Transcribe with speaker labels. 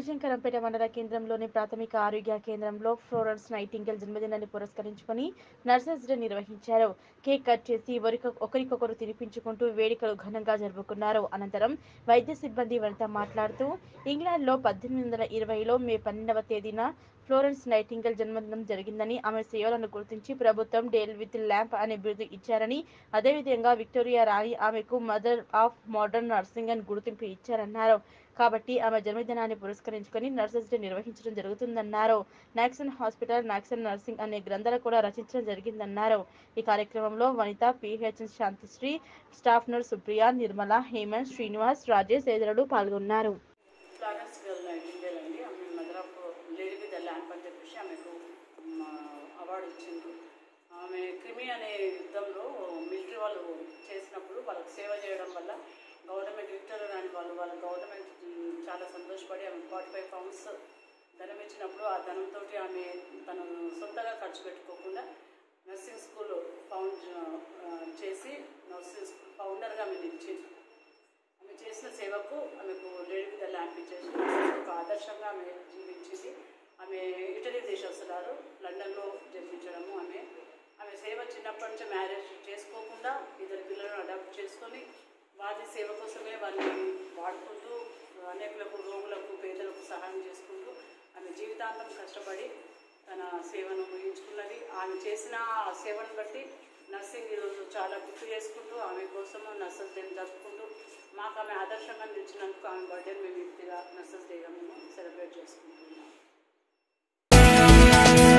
Speaker 1: శనిశంకరంపేట మండల కేంద్రంలోని ప్రాథమిక ఆరోగ్య కేంద్రంలో ఫ్లోరెన్స్ నైటింగల్ జన్మదినాన్ని పురస్కరించుకొని నర్సెస్ డే నిర్వహించారు కేక్ కట్ చేసి ఒకరికొ- ఒకరికొకరు తినిపించుకుంటూ వేడుకలు ఘనంగా జరుపుకున్నారు అనంతరం వైద్య సిబ్బంది వనిత మాట్లాడుతూ ఇంగ్లాండ్లో పద్దెనిమిది వందల ఇరవైలో మే పన్నెండవ తేదీన ఫ్లోరెన్స్ నైటింగల్ జన్మదినం జరిగిందని ఆమె సేవలను గుర్తించి ప్రభుత్వం డేల్ విత్ ల్యాంప్ అనే బిరుదు ఇచ్చారని అదేవిధంగా విక్టోరియా రాణి ఆమెకు మదర్ ఆఫ్ మోడర్న్ నర్సింగ్ అని గుర్తింపు ఇచ్చారన్నారు కాబట్టి ఆమె జన్మదినాన్ని పురస్కరించుకొని నర్సెస్ డే నిర్వహించడం జరుగుతుందన్నారు నాక్సన్ హాస్పిటల్ నాక్సన్ నర్సింగ్ అనే గ్రంథాలు కూడా రచించడం జరిగిందన్నారు ఈ కార్యక్రమంలో Vanitha PH Shantisri staff nurse Supriya Nirmala Hemanth Srinivas Rajesh తదితరులు పాల్గొన్నారు
Speaker 2: ఫ్లారెన్స్ గర్ల్ నైటింగేల్ అండి ఆమె mother of lady with lamp అని చెప్పేసి ఆమెకు మ, అవార్డు ఇచ్చింది ఆమె క్రిమి అనే యుద్ధంలో మిలిటరీ వాళ్ళు చేసినప్పుడు వాళ్ళకి సేవ చేయడం వల్ల గవర్నమెంట్ విక్టోరియా రాని వాళ్ళు వాళ్ళ గవర్నమెంట్ చాలా సంతోషపడి ఆమె ఫార్టీ ఫైవ్ పౌండ్స్ ధనం ఇచ్చినప్పుడు ఆ ధనంతో ఆమె తను సొంతగా ఖర్చు పెట్టుకోకుండా నర్సింగ్ స్కూల్ ఫౌండ్ ఆ, చేసి నర్సింగ్ స్కూల్ ఫౌండర్గా ఆమె నిలిచింది ఆమె చేసిన సేవకు ఆమెకు లేడీ విత్ ల్యాంప్ ఇచ్చేసి ఒక ఆదర్శంగా ఆమె జీవించింది ఆమె ఇటలీ దేశస్తురాలు లండన్లో జన్మించడము ఆమె ఆమె సేవ చిన్నప్పటి నుంచి మ్యారేజ్ చేసుకోకుండా ఇద్దరు పిల్లలను అడాప్ట్ చేసుకొని వారి సేవ కోసమే వారిని వాడుకుంటూ అనేకులకు రోగులకు పేదలకు సహాయం చేసుకుంటూ ఆమె జీవితాంతం కష్టపడి తన సేవను ముగించుకున్నది ఆమె చేసిన ఆ సేవను బట్టి నర్సింగ్ ఈరోజు చాలా గుర్తు చేసుకుంటూ ఆమె కోసం నర్సెస్ డేని జరుపుకుంటూ మాకు ఆమె ఆదర్శంగా నిలిచినందుకు ఆమె బర్త్డేని మేము ఇంటిగా నర్సెస్ డేగా మేము సెలబ్రేట్ చేసుకుంటున్నాం